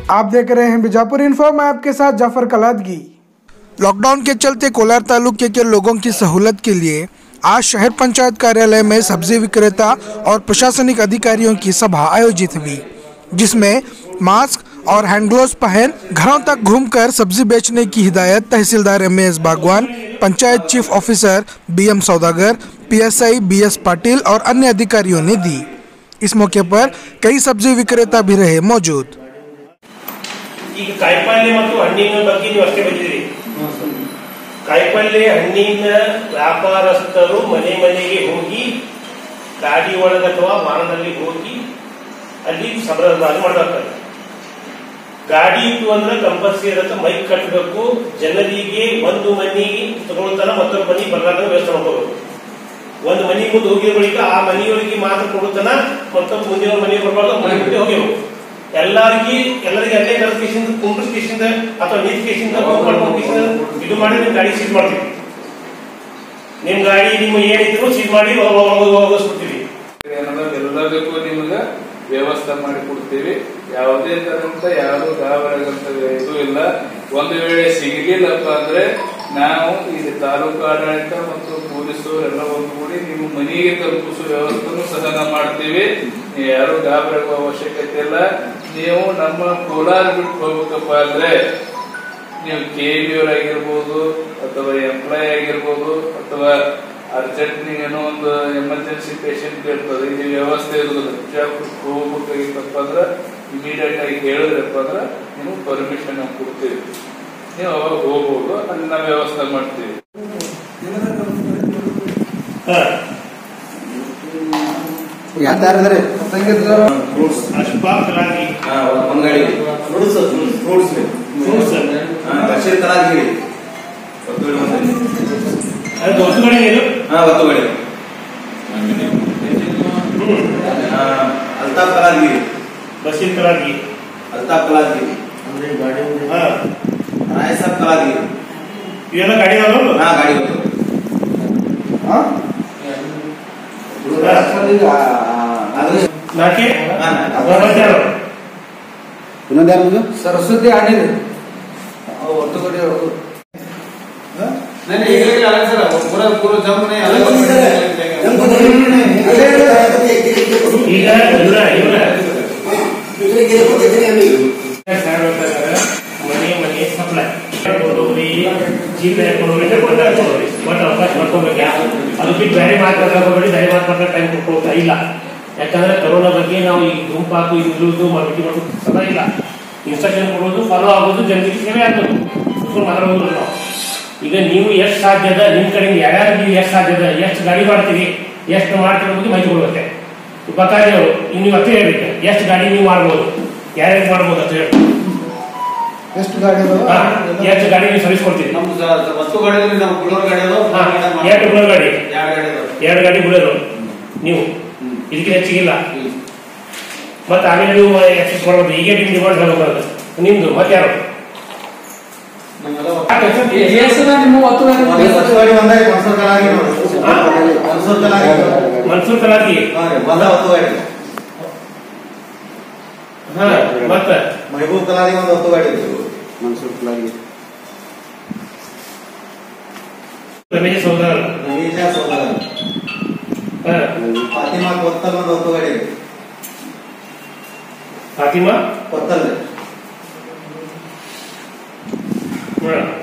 आप देख रहे हैं बीजापुर इन्फो मैं आपके साथ जाफर कलादगी लॉकडाउन के चलते कोलार तालुके के लोगों की सहूलत के लिए आज शहर पंचायत कार्यालय में सब्जी विक्रेता और प्रशासनिक अधिकारियों की सभा आयोजित हुई जिसमें मास्क और हैंड ग्लोव्स पहन घरों तक घूमकर सब्जी बेचने की हिदायत तहसीलदार M S Bagwan panchayat chief officer B M Saudagar PSI B S Patil और अन्य अधिकारियों ने दी इस मौके पर कई सब्जी विक्रेता भी रहे मौजूद ಈಗ ಕಾಯಿಪಲ್ಯ ಮತ್ತು ಹಣ್ಣಿನ ಬಗ್ಗೆ ನೀವು ಅಷ್ಟೇ ಬಂದಿದ್ದೀರಿ ಕಾಯಿಪಲ್ಯ ಹಣ್ಣಿನ ವ್ಯಾಪಾರಸ್ಥರು ಮನೆ ಮನೆಗೆ ಹೋಗಿ ಗಾಡಿ ಒಳಗೆ ಅಥವಾ ವಾಹನದಲ್ಲಿ ಹೋಗಿ ಅಲ್ಲಿ ಸಂಭ್ರಮ ಮಾಡಬೇಕಾಗ್ತದೆ ಗಾಡಿ ಇತ್ತು ಅಂದ್ರೆ ಕಂಪಲ್ಸರಿ ಅದಕ್ಕೆ ಮೈಕ್ ಕಟ್ಟಬೇಕು ಜನರಿಗೆ ಒಂದು ಮನಿ ತಗೊಳ್ತಾರ ಮತ್ತೊಂದು ಮನಿ ಬರಲಾರ್ದ ವ್ಯವಸ್ಥೆ ಮಾಡ್ಕೋಬೇಕು ಒಂದು ಮನಿ ಮುಂದೆ ಹೋಗಿದ ಬಳಿಕ ಆ ಮನೆಯೊಳಗೆ ಮಾತ್ರ ಕೊಡುತ್ತಾನ ಮತ್ತೊಂದು ಮುಂದಿನ ಮನೆಗೆ ಬರಬಾರ್ದು ಮನೆ ಮುಂದೆ ಹೋಗಿರ್ಬೇಕು ಎಲ್ಲರಿಗೆ ಎಲ್ಲರಿಗೆ ಅಲ್ಲೇ ಕರೆದ ಕೇಸಿಂದ ಕುಂಡ್ರ ಕೇಸಿಂದ ಅಥವಾ ನಿಂತ ಕೇಸಿಂದ ಬುಕ್ ಮಾಡ್ಕೊಂಡು ಕೇಸಿಂದ ಇದು ಮಾಡಿ ನಿಮ್ ಗಾಡಿ ಸೀಸ್ ಮಾಡ್ತೀವಿ ನಿಮ್ ಗಾಡಿ ನಿಮ್ಮ ಏನಿದ್ರು ಸೀಸ್ ಮಾಡಿ ಹೋಗಿಸ್ಬಿಡ್ತೀವಿ ಅನ್ನೋದು ಎಲ್ಲದಕ್ಕೂ ನಿಮ್ಗೆ ವ್ಯವಸ್ಥೆ ಮಾಡಿ ಕೊಡ್ತೀವಿ ಯಾವುದೇ ತರಂತ ಯಾರು ಗಾಬರಿಯಾಗಂತ ಇದು ಇಲ್ಲ ಒಂದು ವೇಳೆ ಸಿಗಲಿಲ್ಲಪ್ಪ ಅಂದ್ರೆ ನಾವು ಈ ತಾಲೂಕು ಆಡಳಿತ ಮತ್ತು ಪೊಲೀಸರು ಎಲ್ಲ ಒಂದುಗೂಡಿ ನಿಮ್ಮ ಮನೆಗೆ ತಲುಪಿಸುವ ವ್ಯವಸ್ಥೆನೂ ಸಹ ನಾವು ಮಾಡ್ತೀವಿ ನೀವು ಯಾರು ಗಾಬರಿಯಾಗುವ ಅವಶ್ಯಕತೆ ಇಲ್ಲ ನೀವು ನಮ್ಮ ಕೋಲಾರ ಬಿಟ್ಟು ಹೋಗ್ಬೇಕಪ್ಪ ಅಂದ್ರೆ ನೀವು ಕೆ ಆಗಿರ್ಬೋದು ಅಥವಾ ಎಂಪ್ಲಾಯ್ ಆಗಿರ್ಬೋದು ಅಥವಾ ಅರ್ಜೆಂಟ್ ಏನೋ ಒಂದು ಎಮರ್ಜೆನ್ಸಿ ಪೇಷಂಟ್ ಇರ್ತದೆ ಇಲ್ಲಿ ವ್ಯವಸ್ಥೆ ಇರೋದಿಲ್ಲ ಬಿಜಾಪುರಕ್ಕೆ ಹೋಗ್ಬೇಕಾಗಿತ್ತಪ್ಪ ಅಂದ್ರೆ ಇಮಿಡಿಯೇಟ್ ಆಗಿ ಹೇಳಿದ್ರಪ್ಪ ಅಂದ್ರೆ ನೀವು ಪರ್ಮಿಷನ್ ನಾವು ಕೊಡ್ತೀವಿ ನೀವು ಅವಾಗ ಹೋಗ್ಬೋದು ಅಲ್ಲಿ ನಾವು ವ್ಯವಸ್ಥೆ ಮಾಡ್ತೀವಿ ಹಾ ಯಾರ್ದಾರೆ ಅಶ್ಫಾಕ್ ರಾಗಿ ಒಂದ್ ಗಾಡಿ fruits fruits fruits Basheer Kalagiri ಒತ್ತುಗಡೆ ಒಂದ್ ಅದು ದೊಡ್ಡ ಗಾಡಿ ಇದು ಹಾ ಒತ್ತುಗಡೆ ಅಲ್ತಾಫ್ ಕಲಾಗಿರಿ ಬಸೀರ್ ಕಲಾಗಿ ಅಲ್ತಾಫ್ ಕಲಾಗಿರಿ ಹಾ ರಾಯ್ ಸಾಬ್ ಕಲಾಗಿರಿ ಇವೆಲ್ಲ ಗಾಡಿ ಅದಾವಲ್ಲ ಹಾ ಗಾಡಿ ಹೋಗ್ತದೆ ಅದು ನಾಕೆ ಹಾ, ನಾಕೆ. ಬರ್ತಾರೆ ಇನ್ನೊಂದು सरस्वती आणि ಒತ್ತುಗಡೆ ಈಗ ಇವರ ಇವರ ಮನೆ ಮನೆ ಸಪ್ಲೈ ಕೊಡೋರಿ ಜೀವ ಕೊಡೋರಿ ಕೊಡೋರಿ ಬಟ್ ಅವಕಾಶ ಮಾಡ್ಕೋಬೇಕು ಅದು ಬಿಟ್ಟು ಬೇರೆ ಮಾತಾಡೋಬೇಡಿ ಬೇರೆ ಮಾತಾಡೋ ಟೈಮ್ ಕೊಡ್ಕೋತಾ ಇಲ್ಲ ಯಾಕಂದ್ರೆ ಕರೋನಾ ಬಗ್ಗೆ ನಾವು ಈ ಗುಂಪಾಕು ಇದು ಇರುವುದು ಮಾಹಿತಿ ಮಾಡೋದು ಸದಾ ಇಲ್ಲ ಇನ್ಸ್ಟ್ರಕ್ಷನ್ ಕೊಡೋದು ಫಾಲೋ ಆಗೋದು ಜನರಿಗೆ ಸೇವೆ ಆಗೋದು ಸುಮ್ಮನೆ ಮಾತಾಡೋದು ನಾವು ಈಗ ನೀವು ಎಷ್ಟು ಸಾಧ್ಯದ ನಿಮ್ ಕಡೆಯಿಂದ ಯಾರ್ಯಾರು ನೀವು ಎಷ್ಟು ಸಾಧ್ಯದ ಎಷ್ಟು ಗಾಡಿ ಮಾಡ್ತೀರಿ ಎಷ್ಟು ಮಾಡ್ತೀರಿ ಬಗ್ಗೆ ಮಾಹಿತಿ ಕೊಡುತ್ತೆ ಗೊತ್ತಾಗಿ ಅವರು ನೀವು ಅಷ್ಟೇ ಹೇಳ್ಬೇಕು ಎಷ್ಟು ಗಾಡಿ ನೀವು ಮಾಡ್ಬೋದು ಯಾರ್ಯಾರು ಮಾಡ್ಬೋದು ಅಂತ ಹೇಳಿ ಎಷ್ಟು ಗಾಡಿ ಹಾ, ಎಷ್ಟು ಗಾಡಿ ನೀವು ಸರ್ವಿಸ್ ಕೊಡ್ತೀರಿ ವಸ್ತು ಗಾಡಿ ನಮ್ಮ ಬುಲೋರ್ ಗಾಡಿ ಹಾ, ಎರಡು ಬುಲೆರೋ ಗಾಡಿ ಎರಡು ಗಾಡಿ ಅದಾವ. ಎರಡು ಗಾಡಿ ಬುಲೆರೋ ನೀವು ಇದಕ್ಕೆ ಹೆಚ್ಚಿಗಿಲ್ಲ ಮತ್ತೆ ಆಮೇಲೆ ನೀವು ಎಕ್ಸಸ್ ಮಾಡ್ಬೋದು ಈಗ ನಿಮ್ ಡಿಮಾಂಡ್ ಹೇಳ್ಬೇಕು ನಿಮ್ದು ಮತ್ತೆ ಯಾರು ನಿಮ್ಮ ಒತ್ತು ಒಂದು ವಸ್ತು ಗಾಡಿ ಒಂದೇ ಮನ್ಸೂರ್ ಕಲಾಗಿ ನೋಡಿ. ಹಾ? ಮನ್ಸೂರ್ ಕಲಾಗಿ ಮನ್ಸೂರ್ ಕಲಾಗಿ ಹಾ ರೀ, ಒಂದೇ ವಸ್ತು ಗಾಡಿ ಹಾ ಮತ್ತೆ ಮಹಬೂಬ್ ಕಲಾಗಿ ಒಂದು ವಸ್ತು ಗಾಡಿ ಇತ್ತು ಮನ್ಸೂರ್ ಕಲಾಗಿ ರಮೇಶ್ ಸೋದರ ರವೀಶ ಸೋದರ ಹಾ ಫಾತಿಮಾ ಕೊತ್ತಲ್ ಒಂದು ವಸ್ತು ಗಾಡಿ ಇದೆ. ಫಾತಿಮಾ ಕೊತ್ತಲ್ ಹಾ